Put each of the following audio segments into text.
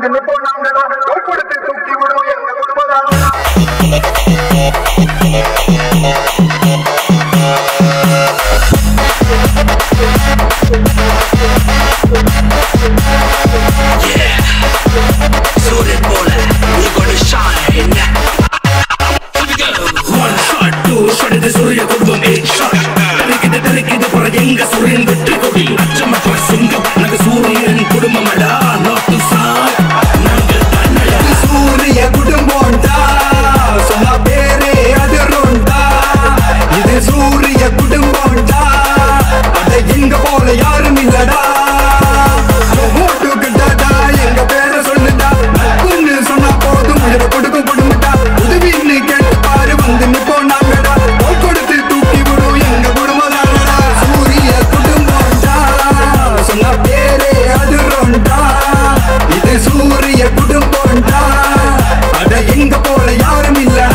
வந்து நிப்போம் நாங்களா தோல் கொடுத்து தூக்கி விடும் எங்க குடும்பம் சூரியன் போல we gonna shine One shot, two shot, இது சூரிய குடும்பம் eight shot. தெறிக்குது, தெறிக்குது, புற எங்க சூரியன் வெற்றி கொடி. அச்சமற்ற சிங்கம், நாங்க சூரியன் குடும்பமடா, not to side. நாங்க தன்னடா. சூரிய குடும்பம்டா சொன்ன பேரே அதிருண்டா இது சூரிய குடும்பம்டா அட எங்க போல யாரும் இல்லடா ஓட்டுக்கிட்டடா எங்க பேரை சொல்லுடா நட்புன்னு சொன்னா போதும் உயிரை கொடுக்கும் குடும்பட்டா உதவின்னு கேட்டு பாரு வந்து நிப்போம் நாங்கடா தோல் கொடுத்து தூக்கி விடும் எங்க குடும்பம் தானடா சூரிய குடும்பம்டா சொன்ன பேரே அதிருண்டா இது சூரிய குடும்பம்டா அட எங்க போல யாரும் இல்லடா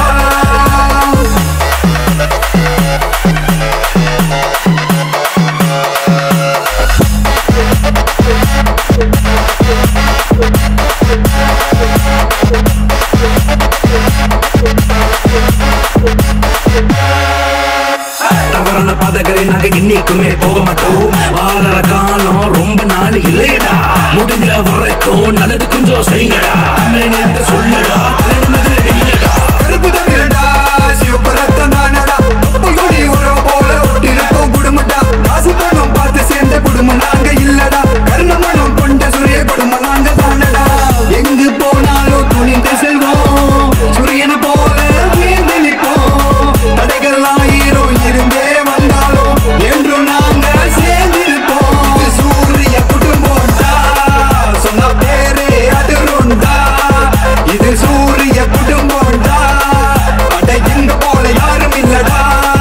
தவறான பாதைகளை நாங்க இன்னைக்குமே போக மாட்டோம் வாழற காலம் ரொம்ப நாள் இல்லையடா முடிஞ்ச வரைக்கும் நல்லது கொஞ்சம் செய்யுங்கடா அண்ணன் சொல்லுடா தலைநிமிர்ந்து நில்லுடா. கருப்பு தமிழடா சிவப்பு ரத்தம் தானடா கப்பல் கொடி உறவு போல ஒட்டி இருக்கும் குடும்பம்டா காசு பணம் பார்த்து சேர்ந்த குடும்பம் நாங்க இல்லடா கருணமணம் கொண்ட சூரிய குடும்பம் நாங்க தானடா எங்கு போனாலும் துணிந்து செல்வோம் சூரியனை போல உயர்ந்து நிற்போம் தடைகள் ஆயிரம் இருந்தே வந்தாலும் என்றும் நாங்க சேர்ந்திருப்போம் இது சூரிய குடும்பம்டா சொன்ன பேரே அதிருண்டா இது சூரிய குடும்பம்டா அட எங்க போல யாரும் இல்லடா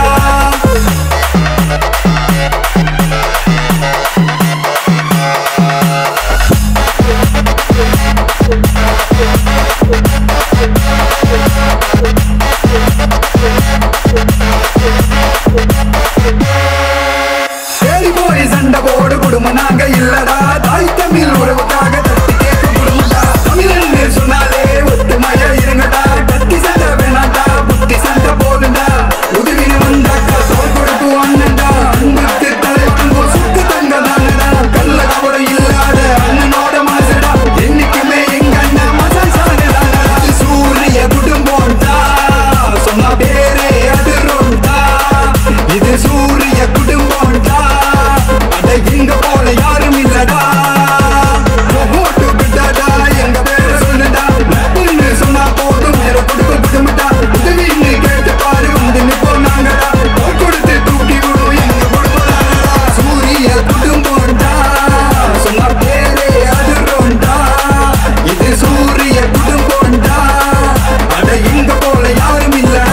தேடி போய் சண்டை போடு குடும்பம் நாங்க இல்லடா தாய் தமிழ் உறவுக்காக தட்டி கேட்கும் குடும்பம்டா தமிழன் சொன்னாலே ஒத்துமையா இருங்கடா கத்தி சண்டை வேணாண்டா புத்தி சண்டை போதுண்டா உதவின்னு வந்தாக்கா தோல் கொடுத்து அண்ணன்டா அன்புக்கு தலை வாங்குவோம் சுக்கு தங்க தானடா கள்ள கபடம் இல்லாத அண்ணனோட மனசுடா என்னைக்குமே எங்க அண்ணன் மசால் சாடுதாடா இது சூரிய குடும்பம்டா சொன்ன பேரே அதிருண்டா இது சூரிய குடும்பம்டா அட எங்க போல யாரும் இல்லடா ஓட்டுக்கிட்டடா எங்க பேரை சொல்லுடா நட்புன்னு சொன்னா போதும் வேற கொடுக்க குடும்பட்டா உதவின்னு கேட்டு பாரு வந்து நிப்போம் நாங்கடா தோல் கொடுத்து தூக்கி விடும் எங்க குடும்பம் சூரிய குடும்பம்டா சொன்ன பேரே அதிருண்டா இது சூரிய குடும்பம்டா அட எங்க போல யாரும் இல்லடா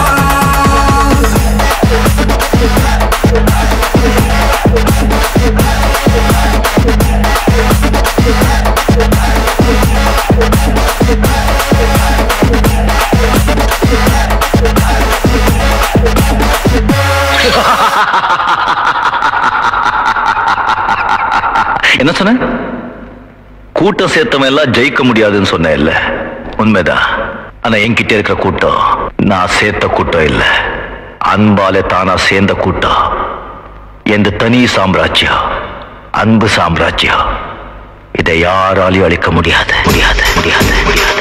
என்ன சொன்ன கூட்டம் சேர்த்தவன் எல்லாம் ஜெயிக்க முடியாதுன்னு சொன்னேன் இல்ல உண்மைதான் ஆனா என்கிட்ட இருக்கிற கூட்டம் நான் சேர்த்த கூட்டம் இல்ல அன்பாலே தானா சேர்ந்த கூட்டம் எந்த தனி சாம்ராஜ்யம் அன்பு சாம்ராஜ்யம் இதை யாராலையும் அழிக்க முடியாது முடியாது முடியாது முடியாது